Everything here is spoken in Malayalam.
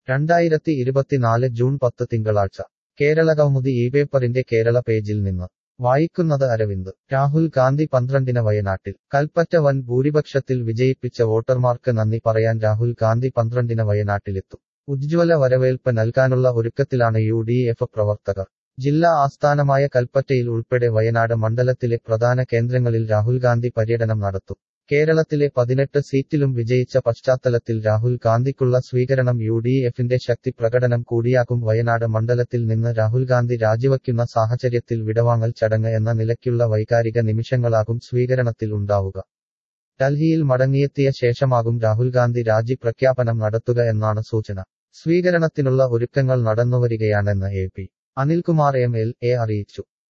രണ്ടായിരത്തി ഇരുപത്തിനാല് ജൂൺ പത്ത് തിങ്കളാഴ്ച കേരളകൗമുദി ഈ പേപ്പറിന്റെ കേരള പേജിൽ നിന്ന് വായിക്കുന്നത് അരവിന്ദ് രാഹുൽ ഗാന്ധി പന്ത്രണ്ടിന് വയനാട്ടിൽ കൽപ്പറ്റ വൻ ഭൂരിപക്ഷത്തിൽ വിജയിപ്പിച്ച വോട്ടർമാർക്ക് നന്ദി പറയാൻ രാഹുൽ ഗാന്ധി പന്ത്രണ്ടിന് വയനാട്ടിലെത്തും ഉജ്ജ്വല വരവേൽപ്പ് നൽകാനുള്ള ഒരുക്കത്തിലാണ് യു ഡി എഫ് പ്രവർത്തകർ ജില്ലാ ആസ്ഥാനമായ കൽപ്പറ്റയിൽ ഉൾപ്പെടെ വയനാട് മണ്ഡലത്തിലെ പ്രധാന കേന്ദ്രങ്ങളിൽ രാഹുൽ ഗാന്ധി പര്യടനം നടത്തും കേരളത്തിലെ പതിനെട്ട് സീറ്റിലും വിജയിച്ച പശ്ചാത്തലത്തിൽ രാഹുൽ ഗാന്ധിക്കുള്ള സ്വീകരണം യു ഡി എഫിന്റെ ശക്തി പ്രകടനം കൂടിയാകും വയനാട് മണ്ഡലത്തിൽ നിന്ന് രാഹുൽ ഗാന്ധി രാജിവയ്ക്കുന്ന സാഹചര്യത്തിൽ വിടവാങ്ങൽ ചടങ്ങ് എന്ന നിലയ്ക്കുള്ള വൈകാരിക നിമിഷങ്ങളാകും സ്വീകരണത്തിൽ ഉണ്ടാവുക ഡൽഹിയിൽ മടങ്ങിയെത്തിയ ശേഷമാകും രാഹുൽ ഗാന്ധി രാജി പ്രഖ്യാപനം നടത്തുക എന്നാണ് സൂചന സ്വീകരണത്തിനുള്ള ഒരുക്കങ്ങൾ നടന്നുവരികയാണെന്ന് A P Anilkumar M L A അറിയിച്ചു